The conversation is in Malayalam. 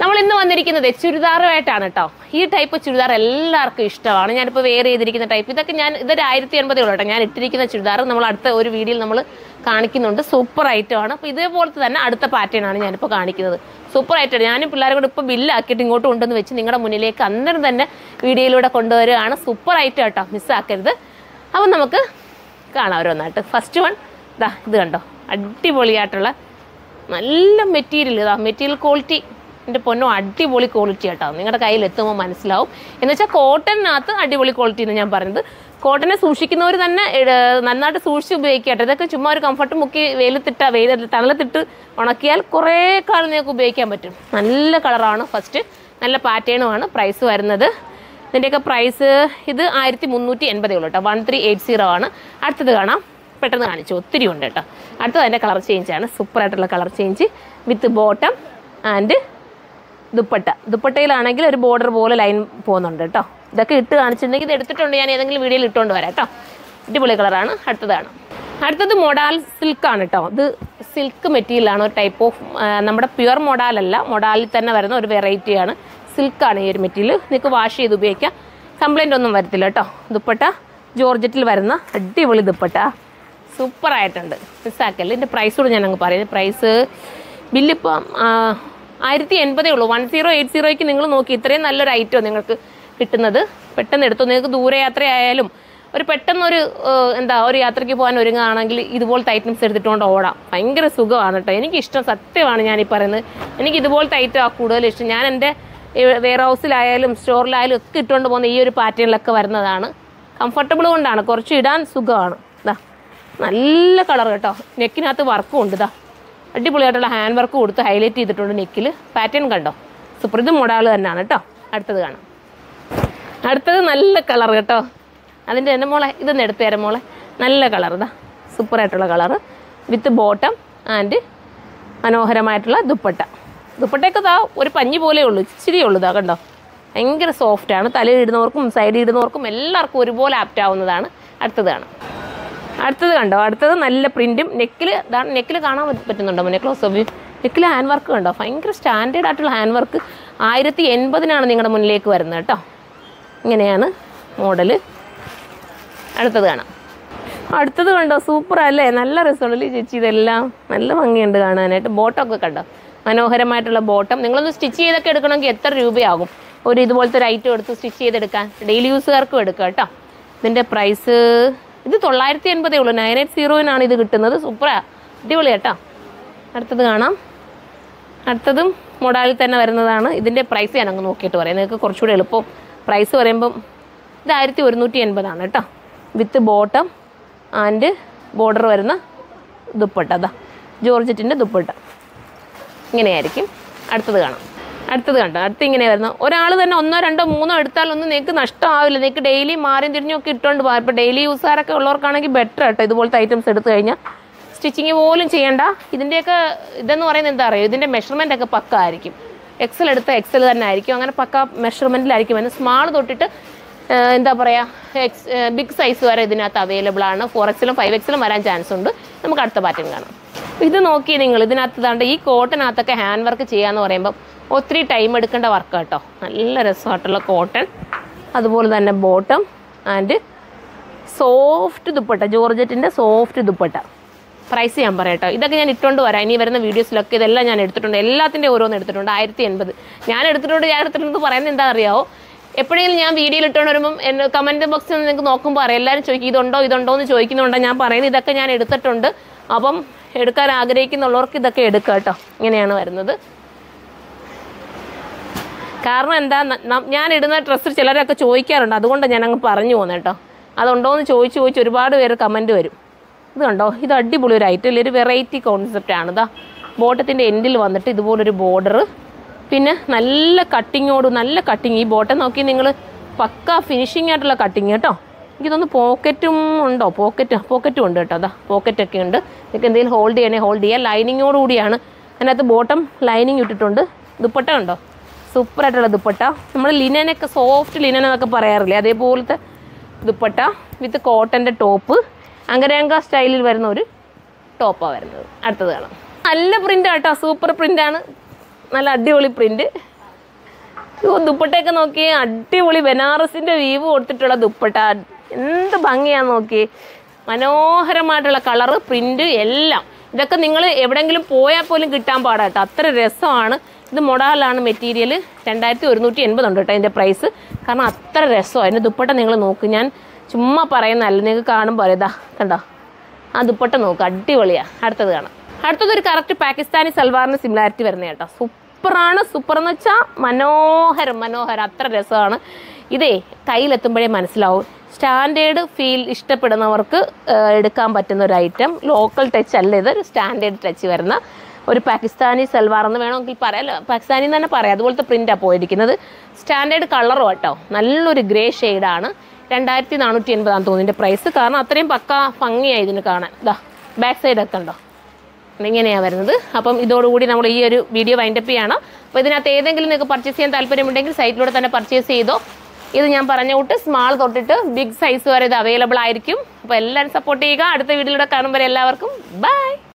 നമ്മൾ ഇന്ന് വന്നിരിക്കുന്നത് ചുരിദാറുമായിട്ടാണ് കേട്ടോ ഈ ടൈപ്പ് ചുരിദാർ എല്ലാവർക്കും ഇഷ്ടമാണ് ഞാനിപ്പോൾ വേറെ ചെയ്തിരിക്കുന്ന ടൈപ്പ് ഇതൊക്കെ ഞാൻ ഇതൊരു ആയിരത്തി എൺപതേ ഉള്ളൂ കേട്ടോ ഞാൻ ഇട്ടിരിക്കുന്ന ചുരിദാർ നമ്മൾ അടുത്ത ഒരു വീഡിയോയിൽ നമ്മൾ കാണിക്കുന്നുണ്ട് സൂപ്പർ ഐറ്റമാണ് അപ്പോൾ ഇതേപോലത്തെ തന്നെ അടുത്ത പാറ്റേൺ ആണ് ഞാനിപ്പോൾ കാണിക്കുന്നത് സൂപ്പർ ഐറ്റമാണ് ഞാനും പിള്ളേരെ കൂടെ ഇപ്പോൾ ബില്ലാക്കിയിട്ട് ഇങ്ങോട്ട് കൊണ്ടുവന്ന് വെച്ച് നിങ്ങളുടെ മുന്നിലേക്ക് അന്നേരം തന്നെ വീഡിയോയിലൂടെ കൊണ്ടുവരികയാണ് സൂപ്പർ ഐറ്റം കേട്ടോ മിസ്സാക്കരുത് അപ്പം നമുക്ക് കാണാം ഓരോന്നായിട്ട് ഫസ്റ്റ് വൺ ഇതാ ഇത് കണ്ടോ അടിപൊളിയായിട്ടുള്ള നല്ല മെറ്റീരിയൽ ഇതാ മെറ്റീരിയൽ ക്വാളിറ്റി എൻ്റെ പൊന്നോ അടിപൊളി ക്വാളിറ്റി കേട്ടോ നിങ്ങളുടെ കയ്യിൽ എത്തുമ്പോൾ മനസ്സിലാവും എന്ന് വെച്ചാൽ കോട്ടണിനകത്ത് അടിപൊളി ക്വാളിറ്റി എന്ന് ഞാൻ പറയുന്നത് കോട്ടനെ സൂക്ഷിക്കുന്നവർ തന്നെ ഇട- നന്നായിട്ട് സൂക്ഷിച്ച് ഉപയോഗിക്കട്ടെ ഇതൊക്കെ ചുമ്മാ ഒരു കംഫർട്ട് മുക്കി വെയിലത്തിട്ട വെയിൽ തണലത്തിട്ട് ഉണക്കിയാൽ കുറേ കാലം നിങ്ങൾക്ക് ഉപയോഗിക്കാൻ പറ്റും നല്ല കളറാണ് ഫസ്റ്റ് നല്ല പാറ്റേണുമാണ് പ്രൈസ് വരുന്നത് ഇതിൻ്റെയൊക്കെ പ്രൈസ് ഇത് ആയിരത്തി മുന്നൂറ്റി എൺപതേ ഉള്ളൂ കേട്ടോ വൺ ത്രീ എയ്റ്റ് സീറോ ആണ് അടുത്തത് കാണാം പെട്ടെന്ന് കാണിച്ചു ഒത്തിരി ഉണ്ട് കേട്ടോ അടുത്തത് അതിൻ്റെ കളർ ചേഞ്ച് ആണ് സൂപ്പർ ആയിട്ടുള്ള colour change with bottom and dupatta ദുപ്പട്ടയിലാണെങ്കിൽ ഒരു ബോർഡർ പോലെ ലൈൻ പോകുന്നുണ്ട് കേട്ടോ ഇതൊക്കെ ഇട്ട് കാണിച്ചിട്ടുണ്ടെങ്കിൽ ഇത് എടുത്തിട്ടുണ്ട് ഞാൻ ഏതെങ്കിലും വീഡിയോയിൽ ഇട്ടുകൊണ്ട് വരാം കേട്ടോ അടിപൊളി കളറാണ് അടുത്തതാണ് അടുത്തത് മൊഡാൽ സിൽക്കാണ് കേട്ടോ ഇത് സിൽക്ക് മെറ്റീരിയലാണ് ഒരു ടൈപ്പ് ഓഫ് നമ്മുടെ പ്യുവർ മൊഡാലല്ല മൊഡാലിൽ തന്നെ വരുന്ന ഒരു വെറൈറ്റിയാണ് സിൽക്കാണ് ഈ ഒരു മെറ്റീരിയൽ നിങ്ങൾക്ക് വാഷ് ചെയ്ത് ഉപയോഗിക്കാം കംപ്ലൈൻ്റ് ഒന്നും വരത്തില്ല കേട്ടോ ദുപ്പട്ട ജോർജറ്റിൽ വരുന്ന അടിപൊളി ദുപ്പട്ട സൂപ്പർ ആയിട്ടുണ്ട് മിസ്സാക്കല്ലേ ഇതിൻ്റെ പ്രൈസ് കൂടെ ഞാൻ അങ്ങ് പറയാം പ്രൈസ് ബില്ലിപ്പം ആയിരത്തി എൺപതേ ഉള്ളൂ വൺ സീറോ എയ്റ്റ് സീറോയ്ക്ക് നിങ്ങൾ നോക്കി ഇത്രയും നല്ലൊരു ഐറ്റം നിങ്ങൾക്ക് കിട്ടുന്നത് പെട്ടെന്ന് എടുത്തു നിങ്ങൾക്ക് ദൂരയാത്ര ആയാലും ഒരു പെട്ടെന്നൊരു ഏഹ്, എന്താ ഒരു യാത്രയ്ക്ക് പോകാൻ ഒരുങ്ങുകയാണെങ്കിൽ ഇതുപോലത്തെ ഐറ്റംസ് എടുത്തിട്ടുകൊണ്ട് ഓടാം ഭയങ്കര സുഖമാണ് കേട്ടോ എനിക്കിഷ്ടം സത്യമാണ് ഞാൻ ഈ പറയുന്നത് എനിക്ക് ഇതുപോലത്തെ ഐറ്റം കൂടുതൽ ഇഷ്ടം ഞാൻ എൻ്റെ വെയർ ഹൗസിലായാലും സ്റ്റോറിലായാലും ഒക്കെ ഇട്ടുകൊണ്ട് പോകുന്ന ഈ ഒരു പാറ്റേണിലൊക്കെ വരുന്നതാണ് കംഫർട്ടബിൾ കൊണ്ടാണ് കുറച്ച് ഇടാൻ സുഖമാണ് ഇതാ നല്ല കളർ കേട്ടോ നെക്കിനകത്ത് വർക്കും ഉണ്ട് ഇതാ അടിപൊളിയായിട്ടുള്ള ഹാൻഡ് വർക്ക് കൊടുത്ത് ഹൈലൈറ്റ് ചെയ്തിട്ടുണ്ട് നെക്കിൽ പാറ്റേൺ കണ്ടോ സൂപ്പർ ഇത് മോഡാൾ തന്നെയാണ് കേട്ടോ അടുത്തത് കാണാം അടുത്തത് നല്ല കളർ കേട്ടോ അതിൻ്റെ എൻ്റെ മോളെ ഇതൊന്ന് എടുത്തു തരാം മോളെ നല്ല കളർ ഇതാ സൂപ്പറായിട്ടുള്ള കളർ വിത്ത് ബോട്ടം ആൻഡ് മനോഹരമായിട്ടുള്ള ദുപ്പട്ട ദുപ്പട്ടയൊക്കെ ഇതാ ഒരു പഞ്ഞി പോലെ ഉള്ളൂ ഇച്ചിരി ഉള്ളൂ ഇതാ കണ്ടോ ഭയങ്കര സോഫ്റ്റാണ് തലയിൽ ഇടുന്നവർക്കും സൈഡിൽ ഇടുന്നവർക്കും എല്ലാവർക്കും ഒരുപോലെ ആപ്റ്റ് ആവുന്നതാണ് അടുത്തത് കാണാം അടുത്തത് കണ്ടോ അടുത്തത് നല്ല പ്രിന്റും നെക്കിൽ നെക്കിൽ കാണാൻ പറ്റ- പറ്റുന്നുണ്ടോ മുന്നേ ക്ലോസ് ഓഫ് നെക്കിൽ ഹാൻഡ് വർക്ക് കണ്ടോ ഭയങ്കര സ്റ്റാൻഡേർഡ് ആയിട്ടുള്ള ഹാൻഡ് വർക്ക് ആയിരത്തി എൺപതിനാണ് നിങ്ങളുടെ മുന്നിലേക്ക് വരുന്നത് കേട്ടോ ഇങ്ങനെയാണ് മോഡല് അടുത്തത് കാണാം അടുത്തത് കണ്ടോ സൂപ്പർ അല്ലേ നല്ല രസമുണ്ടല്ലേ ചേച്ചി ഇതെല്ലാം നല്ല ഭംഗിയുണ്ട് കാണാനായിട്ട് ബോട്ടമൊക്കെ കണ്ടോ മനോഹരമായിട്ടുള്ള ബോട്ടം നിങ്ങളൊന്ന് സ്റ്റിച്ച് ചെയ്തൊക്കെ എടുക്കണമെങ്കിൽ എത്ര രൂപയാകും ഒരു ഇതുപോലത്തെ ഒരു ഐറ്റം എടുത്ത് സ്റ്റിച്ച് ചെയ്തെടുക്കാൻ ഡെയിലി യൂസുകാർക്കും എടുക്കാം കേട്ടോ ഇതിൻ്റെ പ്രൈസ് ഇത് തൊള്ളായിരത്തി എൺപതേ ഉള്ളൂ നയൻ എയ്റ്റ് സീറോയിനാണ് ഇത് കിട്ടുന്നത് സൂപ്പറാ അടിപൊളി കേട്ടോ അടുത്തത് കാണാം അടുത്തതും മൊഡാലിൽ തന്നെ വരുന്നതാണ് ഇതിൻ്റെ പ്രൈസ് ഞാൻ അങ്ങ് നോക്കിയിട്ട് പറയാം നിങ്ങൾക്ക് കുറച്ചുകൂടി എളുപ്പം പ്രൈസ് പറയുമ്പം ഇത് ആയിരത്തി ഒരുന്നൂറ്റി എൺപതാണ് കേട്ടോ വിത്ത് ബോട്ടം ആൻഡ് ബോർഡർ വരുന്ന ദുപ്പട്ട അതാ ജോർജറ്റിൻ്റെ ദുപ്പട്ട ഇങ്ങനെയായിരിക്കും അടുത്തത് കാണാം അടുത്തത് കണ്ടോ അടുത്ത് ഇങ്ങനെ വരുന്ന ഒരാൾ തന്നെ ഒന്നോ രണ്ടോ മൂന്നോ എടുത്താലൊന്നും നിങ്ങൾക്ക് നഷ്ടമാവില്ല നിങ്ങൾക്ക് ഡെയിലി മാറിയും തിരിഞ്ഞും ഒക്കെ ഇട്ടുകൊണ്ട് പോകാം ഇപ്പോൾ ഡെയിലി യൂസുകാരൊക്കെ ഉള്ളവർക്കാണെങ്കിൽ ബെറ്റർ കേട്ടോ ഇതുപോലത്തെ ഐറ്റംസ് എടുത്തു കഴിഞ്ഞാൽ സ്റ്റിച്ചിങ് പോലും ചെയ്യണ്ട ഇതിൻ്റെയൊക്കെ ഇതെന്ന് പറയുന്നത് എന്താ പറയുക ഇതിൻ്റെ മെഷർമെൻ്റ് ഒക്കെ പക്ക ആയിരിക്കും എക്സൽ എടുത്ത എക്സൽ തന്നെ ആയിരിക്കും അങ്ങനെ പക്ക മെഷർമെൻറ്റിലായിരിക്കും വരുന്നത് സ്മാൾ തൊട്ടിട്ട് ആ, എന്താ പറയുക എക്സ് ബിഗ് സൈസ് വരെ ഇതിനകത്ത് അവൈലബിൾ ആണ് ഫോർ എക്സിലും ഫൈവ് എക്സിലും വരാൻ ചാൻസ് ഉണ്ട് നമുക്ക് അടുത്ത പാറ്റേൺ കാണാം ഇത് നോക്കി നിങ്ങൾ ഇതിനകത്ത് ദാണ്ട് ഈ കോട്ടനകത്തൊക്കെ ഹാൻഡ് വർക്ക് ചെയ്യാന്ന് പറയുമ്പോൾ ഒത്തിരി ടൈം എടുക്കേണ്ട വർക്ക് കേട്ടോ നല്ല രസമായിട്ടുള്ള കോട്ടൺ അതുപോലെ തന്നെ ബോട്ടം ആൻഡ് സോഫ്റ്റ് ദുപ്പട്ട ജോർജറ്റിൻ്റെ സോഫ്റ്റ് ദുപ്പട്ട പ്രൈസ് ഞാൻ പറയട്ടോ ഇതൊക്കെ ഞാൻ ഇട്ടുകൊണ്ട് വരാം ഇനി വരുന്ന വീഡിയോസിലൊക്കെ ഇതെല്ലാം ഞാൻ എടുത്തിട്ടുണ്ട് എല്ലാത്തിൻ്റെ ഓരോന്ന് എടുത്തിട്ടുണ്ട് ആയിരത്തി എൺപത് ഞാൻ എടുത്തിട്ടുണ്ട് ഞാൻ എടുത്തിട്ടുണ്ട് പറയുന്നത് എന്താ അറിയാവോ എപ്പോഴെങ്കിലും ഞാൻ വീഡിയോയിൽ ഇട്ടുകൊണ്ട് വരുമ്പം എന്നെ കമൻറ്റ് ബോക്സിൽ നിങ്ങൾക്ക് നോക്കുമ്പോൾ അറിയാം എല്ലാവരും ചോദിക്കും ഇതുണ്ടോ ഇതുണ്ടോ എന്ന് ചോദിക്കുന്നുണ്ടോ ഞാൻ പറയുന്നത് ഇതൊക്കെ ഞാൻ എടുത്തിട്ടുണ്ട് അപ്പം എടുക്കാൻ ആഗ്രഹിക്കുന്നുള്ളവർക്ക് ഇതൊക്കെ എടുക്കാം കേട്ടോ ഇങ്ങനെയാണ് വരുന്നത് കാരണം എന്താ ന- ന- ഞാൻ ഇടുന്ന ഡ്രസ്സ് ചിലരൊക്കെ ചോദിക്കാറുണ്ട് അതുകൊണ്ട് ഞാൻ അങ്ങ് പറഞ്ഞു പോകുന്നത് കേട്ടോ അതുണ്ടോ എന്ന് ചോദിച്ച് ചോദിച്ച് ഒരുപാട് പേര് കമൻറ്റ് വരും ഇത് കണ്ടോ ഇത് അടിപൊളി ഒരു ഐറ്റം ഒരു വെറൈറ്റി കോൺസെപ്റ്റ് ആണ് ഇതാ ബോട്ടത്തിൻ്റെ എൻഡിൽ വന്നിട്ട് ഇതുപോലൊരു ബോർഡർ പിന്നെ നല്ല കട്ടിങ്ങോട് നല്ല കട്ടിങ് ഈ ബോട്ടം നോക്കി നിങ്ങൾ പക്ക ഫിനിഷിംഗ് ആയിട്ടുള്ള കട്ടിങ് കേട്ടോ എനിക്കിതൊന്ന് പോക്കറ്റും ഉണ്ടോ പോക്കറ്റ് പോക്കറ്റും ഉണ്ട് കേട്ടോ അതാ പോക്കറ്റൊക്കെ ഉണ്ട് നിങ്ങൾക്ക് എന്തെങ്കിലും ഹോൾഡ് ചെയ്യണേ ഹോൾഡ് ചെയ്യാം ലൈനിങ്ങോട് കൂടിയാണ് അതിനകത്ത് ബോട്ടം ലൈനിങ് ഇട്ടിട്ടുണ്ട് ദുപ്പട്ട ഉണ്ടോ സൂപ്പറായിട്ടുള്ള ദുപ്പട്ട നമ്മൾ ലിനനൊക്കെ സോഫ്റ്റ് ലിനൻ എന്നൊക്കെ പറയാറില്ലേ അതേപോലത്തെ ദുപ്പട്ട വിത്ത് കോട്ടൻ്റെ ടോപ്പ് അങ്കരംഗ സ്റ്റൈലിൽ വരുന്ന ഒരു ടോപ്പാണ് വരുന്നത് അടുത്തത് കാണാം നല്ല പ്രിൻ്റ് കേട്ടോ സൂപ്പർ പ്രിൻ്റാണ് നല്ല അടിപൊളി പ്രിൻ്റ് ഓ ദുപ്പട്ടയൊക്കെ നോക്കിയേ അടിപൊളി ബനാറസിന്റെ വീവ് കൊടുത്തിട്ടുള്ള ദുപ്പട്ട എന്ത് ഭംഗിയാ നോക്കിയേ മനോഹരമായിട്ടുള്ള കളറ് പ്രിന്റ് എല്ലാം ഇതൊക്കെ നിങ്ങൾ എവിടെങ്കിലും പോയാൽ പോലും കിട്ടാൻ പാടാട്ടോ അത്ര രസമാണ് ഇത് മൊഡാലാണ് മെറ്റീരിയൽ രണ്ടായിരത്തി ഒരുന്നൂറ്റി എൺപതുണ്ട് കേട്ടോ അതിൻ്റെ പ്രൈസ് കാരണം അത്ര രസമാണ് അതിൻ്റെ ദുപ്പട്ട നിങ്ങൾ നോക്ക് ഞാൻ ചുമ്മാ പറയുന്നതല്ല നിങ്ങൾക്ക് കാണുമ്പോൾ അറിയാം. ദാ കണ്ടോ ആ ദുപ്പട്ട നോക്ക് അടിപൊളിയാ അടുത്തത് കാണാം അടുത്തത് ഒരു കറക്റ്റ് പാകിസ്ഥാനി സൽവാറിന് സിമിലാരിറ്റി വരുന്ന കേട്ടോ സൂപ്പറാണ് സൂപ്പർ എന്ന് വെച്ചാൽ മനോഹരം മനോഹരം അത്ര രസമാണ് ഇതേ കയ്യിലെത്തുമ്പോഴേ മനസ്സിലാവും സ്റ്റാൻഡേർഡ് ഫീൽ ഇഷ്ടപ്പെടുന്നവർക്ക് ആ, എടുക്കാൻ പറ്റുന്ന ഒരു ഐറ്റം ലോക്കൽ ടച്ച് അല്ല ഇത് ഒരു സ്റ്റാൻഡേർഡ് ടച്ച് വരുന്ന ഒരു പാകിസ്ഥാനി സൽവാർ എന്ന് വേണമെങ്കിൽ പറയാം പാകിസ്ഥാനി എന്ന് തന്നെ പറയാം അതുപോലത്തെ പ്രിൻ്റാണ് പോയിരിക്കുന്നത് സ്റ്റാൻഡേർഡ് കളറും കേട്ടോ നല്ലൊരു ഗ്രേ ഷെയ്ഡാണ് രണ്ടായിരത്തി നാനൂറ്റി എൺപതാന്ന് തോന്നുന്നു പ്രൈസ് കാരണം അത്രയും പക്ക ഭംഗിയായി ഇതിന് കാണാൻ ഇതാ ബാക്ക് സൈഡ് ഒക്കെ ഉണ്ടോ ഇങ്ങനെയാണ് വരുന്നത് അപ്പം ഇതോടുകൂടി നമ്മൾ ഈ ഒരു വീഡിയോ വൈൻഡപ്പ് ചെയ്യണം അപ്പോൾ ഇതിനകത്ത് ഏതെങ്കിലും നിങ്ങൾക്ക് പർച്ചേസ് ചെയ്യാൻ താല്പര്യമുണ്ടെങ്കിൽ സൈറ്റിലൂടെ തന്നെ പർച്ചേസ് ചെയ്തോ ഇത് ഞാൻ പറഞ്ഞ കൂട്ട് സ്മാൾ തൊട്ടിട്ട് ബിഗ് സൈസ് വരെ ഇത് അവൈലബിൾ ആയിരിക്കും അപ്പോൾ എല്ലാവരും സപ്പോർട്ട് ചെയ്യുക അടുത്ത വീഡിയോയിലൂടെ കാണുമ്പോൾ എല്ലാവർക്കും ബൈ